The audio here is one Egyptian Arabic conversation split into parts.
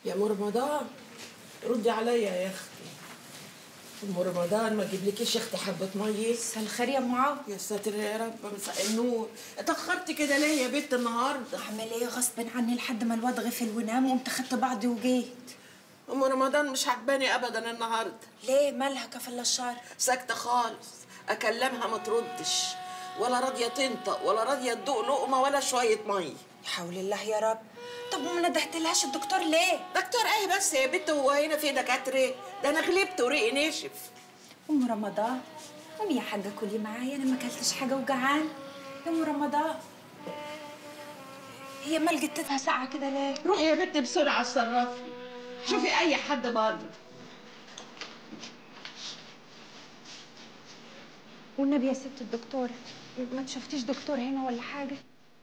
يا ام رمضان ردي عليا يا اختي ام رمضان ما اجيبلكيش يا اختي حبه ميه مساء الخير يا ام عوض يا ساتر يا رب مساء النور اتاخرت كده ليه يا بنت النهارده اعمل ايه غصب عني لحد ما الواد غفل ونام وقمت خدت بعضي وجيت ام رمضان مش عجباني ابدا النهارده ليه مالها كفل الشر ساكته خالص اكلمها ما تردش ولا راضيه تنطق ولا راضيه تدوق لقمه ولا شويه ميه حول الله يا رب طب وما ندهتلهاش الدكتور ليه دكتور ايه بس يا بنت هو هنا في دكاتره ده انا غلبت وريقي ناشف ام رمضان قومي يا حاجه كلي معايا انا ما اكلتش حاجه وجعان يا ام رمضان هي مال جتتها ساعه كده ليه روحي يا بنت بسرعه اتصرفي شوفي اي حد بره والنبي يا ست الدكتوره ما تشوفتيش دكتور هنا ولا حاجه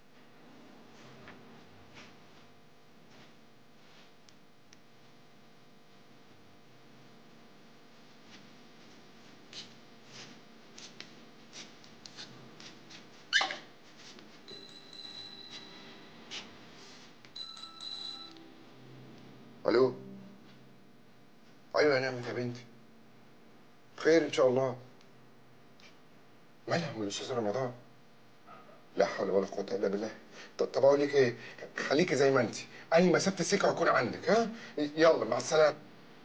الو ايوه يا نعمة يا بنتي خير ان شاء الله مالها من الاستاذ رمضان لا حول ولا قوة الا بالله طب طب اقول لك ايه خليكي زي ما انت اي ما سبت السكة هكون عندك ها يلا مع السلامة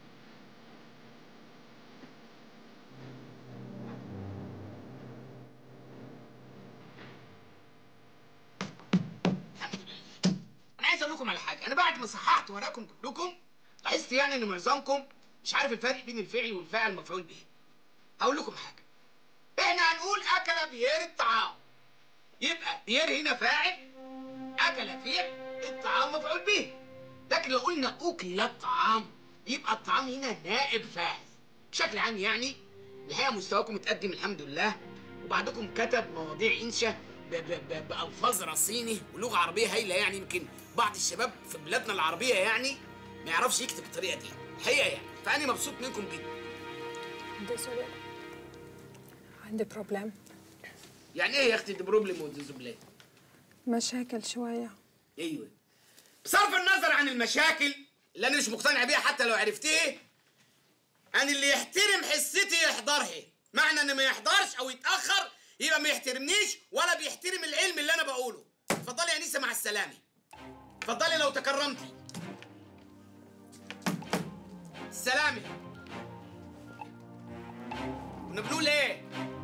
انا عايز اقول لكم على حاجه انا بعد ما صححت وراكم كلكم لاحظت يعني ان معظمكم مش عارف الفرق بين الفعل والفاعل المفعول به هقول لكم حاجه احنا هنقول اكل بيير الطعام يبقى بيير هنا فاعل اكل فعل الطعام مفعول به لكن لو قلنا اكل الطعام يبقى الطعام هنا نائب فاعل بشكل عام يعني الحقيقه مستواكم متقدم الحمد لله وبعضكم كتب مواضيع انشا ب- ب- ب- بالفاظ رصيني ولغه عربيه هايله يعني يمكن بعض الشباب في بلادنا العربيه يعني ما يعرفش يكتب بالطريقه دي الحقيقه يعني فانا مبسوط منكم جدا Désolée. عندي بروبلم يعني ايه يا اختي دي بروبلم وديزوبلي مشاكل شوية ايوه بصرف النظر عن المشاكل اللي انا مش مقتنع بيها حتى لو عرفتيه انا اللي يحترم حستي يحضرها معنى ان ما يحضرش او يتاخر يبقى ما يحترمنيش ولا بيحترم العلم اللي انا بقوله اتفضلي يا انسه مع السلامه اتفضلي لو تكرمتي السلامه كنا بنقول ايه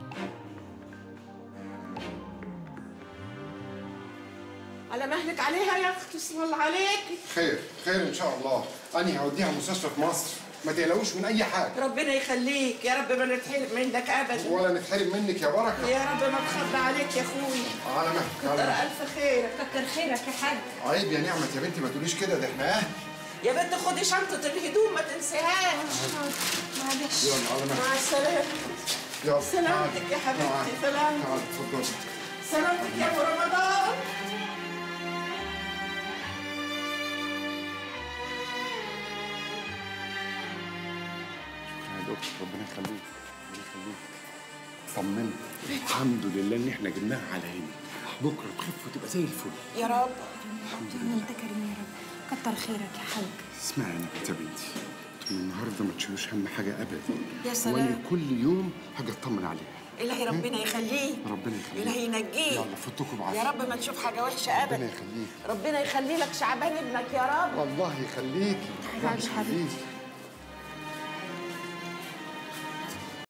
على مهلك عليها يا اختي اسم الله عليكي خير خير ان شاء الله انا هوديها مستشفى في مصر ما تقلقوش من اي حاجة ربنا يخليك يا رب ما نتحرم منك ابدا ولا نتحرم منك يا بركة يا رب ما تخبى عليك يا اخويا على مهلك كتر على مهلك الف خيرك كتر خيرك يا حاج عيب يا نعمة يا بنتي ما تقوليش كده ده احنا اهل يا بنت خدي شنطه الهدوم ما تنسيهاش معلش يلا على مهلك مع السلامه يلا سلامتك يا حبيبتي، تعالي. سلامتك. تعالي اتفضلي سلامتك يا ابو رمضان يا دكتور ربنا يخليك ربنا يخليك طمني الحمد لله ان احنا جبناها على عيني بكره تخف وتبقى زي الفل يا رب الحمد لله انت كريم يا رب كتر خيرك يا حاج اسمعي يا نبيت يا بنتي انتوا من النهارده ما تشيلوش هم حاجه ابدا يا سلام. وانا كل يوم هاجي اطمن عليها الهي ربنا يخليك ربنا يخليك الهي ينجيك يلا فوتكم بعافيه يا رب ما تشوف حاجه وحشه ابدا ربنا يخليك ربنا يخلي لك شعبان ابنك يا رب والله يخليك حبيبي. يخليك